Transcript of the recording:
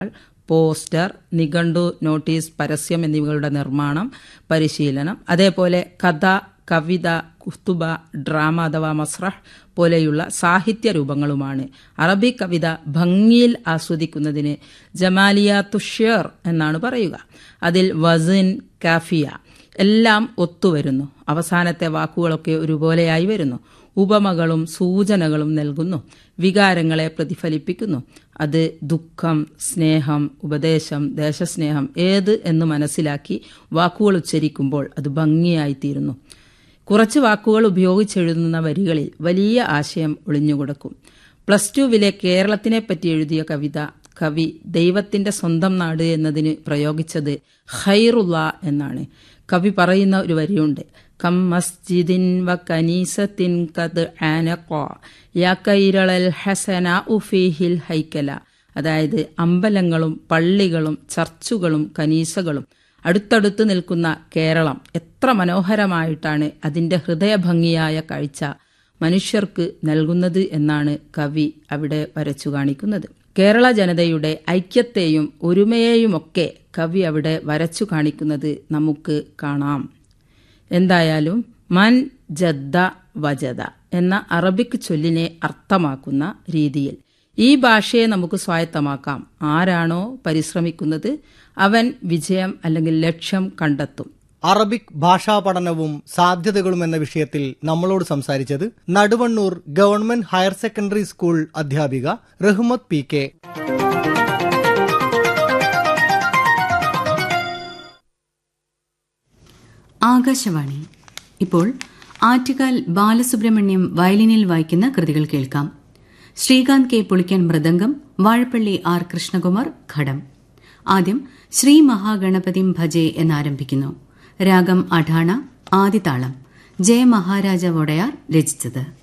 poster നിഘണ്ടു notice പരസ്യം എന്നിവകളുടെ നിർമ്മാണം പരിശീലനം അതേപോലെ കഥ കവിത കുസ്തുബ ഡ്രാമ അഥവാ മസ്രഹ് പോലെയുള്ള സാഹിത്യ രൂപങ്ങളുമാണ് അറബി കവിത ഭംഗിയിൽ ആസ്വദിക്കുന്നതിന് ജമാലിയ തുഷ്യർ എന്നാണ് പറയുക അതിൽ വസിൻ കാഫിയ എല്ലാം ഒത്തുവരുന്നു അവസാനത്തെ വാക്കുകളൊക്കെ ഒരുപോലെയായി വരുന്നു ഉപമകളും സൂചനകളും നൽകുന്നു വികാരങ്ങളെ പ്രതിഫലിപ്പിക്കുന്നു അത് ദുഃഖം സ്നേഹം ഉപദേശം ദേശസ്നേഹം ഏത് എന്ന് മനസ്സിലാക്കി വാക്കുകൾ ഉച്ചരിക്കുമ്പോൾ അത് ഭംഗിയായിത്തീരുന്നു കുറച്ച് വാക്കുകൾ ഉപയോഗിച്ചെഴുതുന്ന വരികളിൽ വലിയ ആശയം ഒളിഞ്ഞുകൊടുക്കും പ്ലസ് ടുവിലെ കേരളത്തിനെ പറ്റി എഴുതിയ കവിത കവി ദൈവത്തിന്റെ സ്വന്തം നാട് എന്നതിന് പ്രയോഗിച്ചത് ഖൈറുള്ള എന്നാണ് കവി പറയുന്ന ഒരു വരിയുണ്ട് കം മസ്ജിദിൻ വ കനീസത്തിൻ കത് ആനഖോ യാ കൈരളൽ ഹസന ഉഫീഹിൽ ഹൈക്കല അതായത് അമ്പലങ്ങളും പള്ളികളും ചർച്ചുകളും കനീസകളും അടുത്തടുത്ത് നിൽക്കുന്ന കേരളം എത്ര മനോഹരമായിട്ടാണ് അതിന്റെ ഹൃദയഭംഗിയായ കാഴ്ച മനുഷ്യർക്ക് നൽകുന്നത് എന്നാണ് കവി അവിടെ വരച്ചു കാണിക്കുന്നത് കേരള ജനതയുടെ ഐക്യത്തെയും ഒരുമയെയുമൊക്കെ കവി അവിടെ വരച്ചു കാണിക്കുന്നത് നമുക്ക് കാണാം എന്തായാലും മൻ ജദ്ദ വജദ എന്ന അറബിക് ചൊല്ലിനെ അർത്ഥമാക്കുന്ന രീതിയിൽ ഈ ഭാഷയെ നമുക്ക് സ്വായത്തമാക്കാം ആരാണോ പരിശ്രമിക്കുന്നത് അവൻ വിജയം അല്ലെങ്കിൽ ലക്ഷ്യം കണ്ടെത്തും അറബിക് ഭാഷാ പഠനവും സാധ്യതകളും എന്ന വിഷയത്തിൽ നമ്മളോട് സംസാരിച്ചത് Naduvannur government higher secondary school അധ്യാപിക റഹ്മത്ത് പി കെ ആകാശവാണി ഇപ്പോൾ ആറ്റുകാൽ ബാലസുബ്രഹ്മണ്യം വയലിനിൽ വായിക്കുന്ന കൃതികൾ കേൾക്കാം ശ്രീകാന്ത് കെ പുളിക്കൻ മൃദംഗം വാഴപ്പള്ളി ആർ കൃഷ്ണകുമാർ ഘടം ആദ്യം ശ്രീ മഹാഗണപതിം ഭജെ എന്നാരംഭിക്കുന്നു രാഗം അഠാണ ആദിതാളം ജയ മഹാരാജ വൊടയാർ രചിച്ചത്